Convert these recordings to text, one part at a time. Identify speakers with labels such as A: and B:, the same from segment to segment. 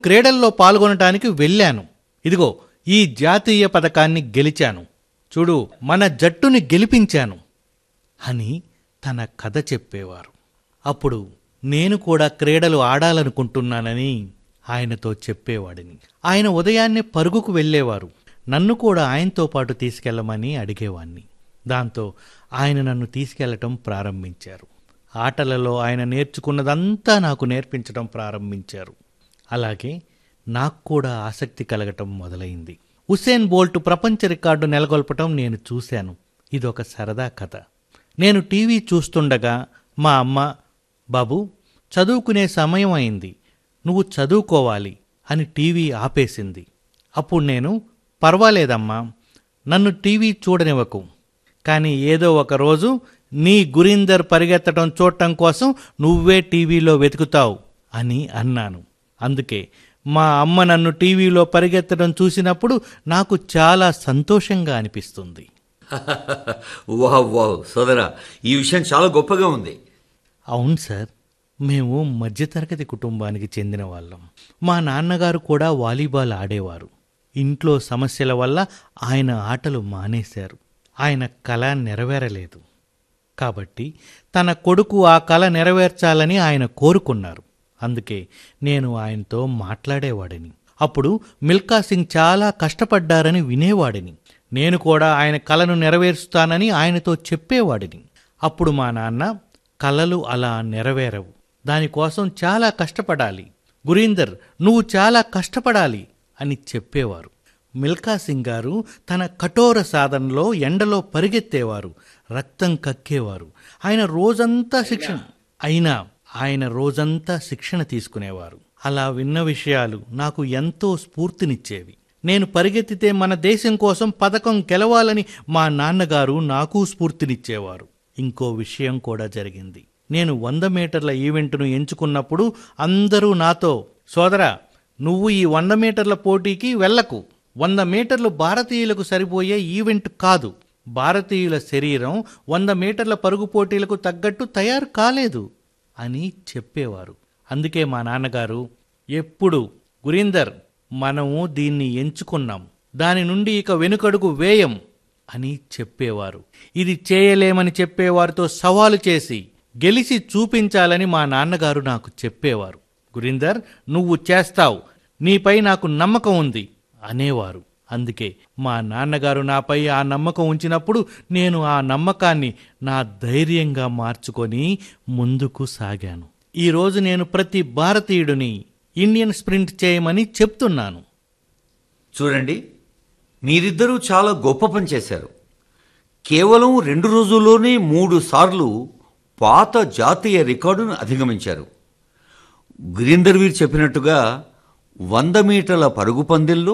A: క్రీడల్లో పాల్గొనటానికి వెళ్ళాను ఇదిగో ఈ జాతీయ పథకాన్ని గెలిచాను చూడు మన జట్టుని గెలిపించాను అని తన కథ చెప్పేవారు అప్పుడు నేను కూడా క్రీడలు ఆడాలనుకుంటున్నానని ఆయనతో చెప్పేవాడిని ఆయన ఉదయాన్నే పరుగుకు వెళ్ళేవారు నన్ను కూడా ఆయనతో పాటు తీసుకెళ్ళమని అడిగేవాణ్ణి దాంతో ఆయన నన్ను తీసుకెళ్లటం ప్రారంభించారు ఆటలలో ఆయన నేర్చుకున్నదంతా నాకు నేర్పించడం ప్రారంభించారు అలాగే నాకు కూడా ఆసక్తి కలగటం మొదలైంది ఉసేన్ బోల్ట్ ప్రపంచ రికార్డు నెలకొల్పటం నేను చూశాను ఇదొక సరదా కథ నేను టీవీ చూస్తుండగా మా అమ్మ బాబు చదువుకునే సమయం అయింది నువ్వు చదువుకోవాలి అని టీవీ ఆపేసింది అప్పుడు నేను పర్వాలేదమ్మా నన్ను టీవీ చూడనివ్వకు కానీ ఏదో ఒక రోజు నీ గురీందర్ పరిగెత్తడం చూడటం కోసం నువ్వే టీవీలో వెతుకుతావు అని అన్నాను అందుకే మా అమ్మ నన్ను టీవీలో పరిగెత్తడం చూసినప్పుడు నాకు చాలా సంతోషంగా అనిపిస్తుంది
B: వావ్ వావ్ సోదరా ఈ విషయం చాలా గొప్పగా ఉంది
A: అవును సార్ మేము మధ్యతరగతి కుటుంబానికి చెందిన వాళ్ళం మా నాన్నగారు కూడా వాలీబాల్ ఆడేవారు ఇంట్లో సమస్యల వల్ల ఆయన ఆటలు మానేశారు ఆయన కళ నెరవేరలేదు కాబట్టి తన కొడుకు ఆ కళ నెరవేర్చాలని ఆయన కోరుకున్నారు అందుకే నేను ఆయనతో మాట్లాడేవాడిని అప్పుడు మిల్కా సింగ్ చాలా కష్టపడ్డారని వినేవాడిని నేను కూడా ఆయన కళను నెరవేరుస్తానని ఆయనతో చెప్పేవాడిని అప్పుడు మా నాన్న కళలు అలా నెరవేరవు దానికోసం చాలా కష్టపడాలి గురీందర్ నువ్వు చాలా కష్టపడాలి అని చెప్పేవారు మిల్కా సింగ్ గారు తన కఠోర సాధనలో ఎండలో పరిగెత్తేవారు రక్తం కక్కేవారు ఆయన రోజంతా శిక్షణ అయినా ఆయన రోజంతా శిక్షణ తీసుకునేవారు అలా విన్న విషయాలు నాకు ఎంతో స్ఫూర్తినిచ్చేవి నేను పరిగెత్తితే మన దేశం కోసం పథకం గెలవాలని మా నాన్నగారు నాకు స్ఫూర్తినిచ్చేవారు ఇంకో విషయం కూడా జరిగింది నేను వంద మీటర్ల ఈవెంట్ను ఎంచుకున్నప్పుడు అందరూ నాతో సోదరా నువ్వు ఈ వంద మీటర్ల పోటీకి వెళ్ళకు వంద మీటర్లు భారతీయులకు సరిపోయే ఈవెంట్ కాదు భారతీయుల శరీరం వంద మీటర్ల పరుగు పోటీలకు తగ్గట్టు తయారు కాలేదు అని చెప్పేవారు అందుకే మా నాన్నగారు ఎప్పుడు గురీందర్ మనము దీన్ని ఎంచుకున్నాం దాని నుండి ఇక వెనుకడుగు వేయం అని చెప్పేవారు ఇది చేయలేమని చెప్పేవారితో సవాలు చేసి గెలిచి చూపించాలని మా నాన్నగారు నాకు చెప్పేవారు గురీందర్ నువ్వు చేస్తావు నీపై నాకు నమ్మకం ఉంది అనేవారు అందుకే మా నాన్నగారు నాపై ఆ నమ్మకం ఉంచినప్పుడు నేను ఆ నమ్మకాన్ని నా ధైర్యంగా మార్చుకొని ముందుకు సాగాను ఈరోజు నేను ప్రతి భారతీయుడిని ఇండియన్ స్ప్రింట్ చేయమని చెప్తున్నాను
B: చూడండి మీరిద్దరూ చాలా గొప్ప పని చేశారు కేవలం రెండు రోజుల్లోనే మూడు సార్లు పాత జాతీయ రికార్డును అధిగమించారు గురీందర్ వీర్ చెప్పినట్టుగా వంద మీటర్ల పరుగు పందెంలో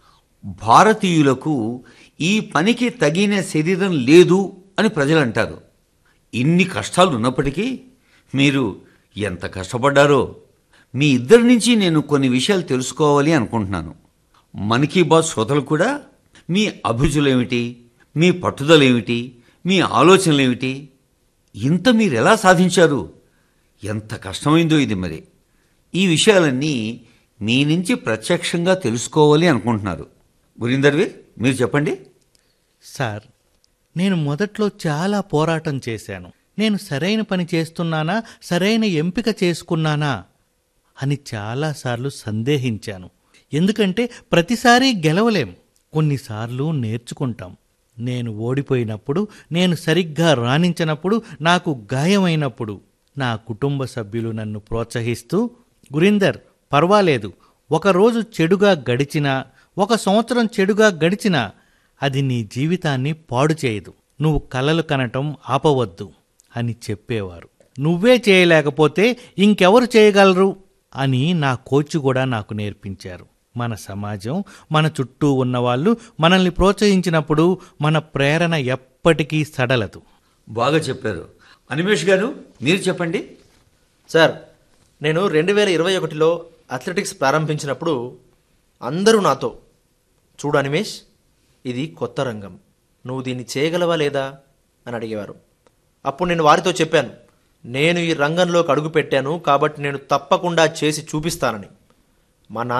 B: భారతీయులకు ఈ పనికి తగిన శరీరం లేదు అని ప్రజలు అంటారు ఇన్ని కష్టాలు ఉన్నప్పటికీ మీరు ఎంత కష్టపడ్డారో మీ ఇద్దరి నుంచి నేను కొన్ని విషయాలు తెలుసుకోవాలి అనుకుంటున్నాను మన్ కీ బాత్ శ్రోతలు కూడా మీ అభిరుచులేమిటి మీ పట్టుదలేమిటి మీ ఆలోచనలేమిటి ఇంత మీరు ఎలా సాధించారు ఎంత కష్టమైందో ఇది మరి ఈ విషయాలన్నీ మీ నుంచి ప్రత్యక్షంగా తెలుసుకోవాలి అనుకుంటున్నారు గురీందర్వి మీరు చెప్పండి
A: సార్ నేను మొదట్లో చాలా పోరాటం చేశాను నేను సరైన పని చేస్తున్నానా సరైన ఎంపిక చేసుకున్నానా అని చాలాసార్లు సందేహించాను ఎందుకంటే ప్రతిసారి గెలవలేం కొన్నిసార్లు నేర్చుకుంటాం నేను ఓడిపోయినప్పుడు నేను సరిగ్గా రాణించినప్పుడు నాకు గాయమైనప్పుడు నా కుటుంబ సభ్యులు నన్ను ప్రోత్సహిస్తూ గురీందర్ పర్వాలేదు ఒకరోజు చెడుగా గడిచినా ఒక సంవత్సరం చెడుగా గడిచినా అది నీ జీవితాన్ని పాడు చేయదు నువ్వు కలలు కనటం ఆపవద్దు అని చెప్పేవారు నువ్వే చేయలేకపోతే ఇంకెవరు చేయగలరు అని నా కోచ్ కూడా నాకు నేర్పించారు మన సమాజం మన చుట్టూ ఉన్నవాళ్ళు మనల్ని ప్రోత్సహించినప్పుడు మన ప్రేరణ ఎప్పటికీ సడలదు
B: బాగా చెప్పారు అనిమేష్ గారు మీరు చెప్పండి
C: సార్ నేను రెండు వేల ఇరవై ఒకటిలో అథ్లెటిక్స్ ప్రారంభించినప్పుడు అందరూ నాతో చూడు అనిమేష్ ఇది కొత్త రంగం నువ్వు దీన్ని చేయగలవా లేదా అని అడిగేవారు అప్పుడు నేను వారితో చెప్పాను నేను ఈ రంగంలోకి అడుగు పెట్టాను కాబట్టి నేను తప్పకుండా చేసి చూపిస్తానని మా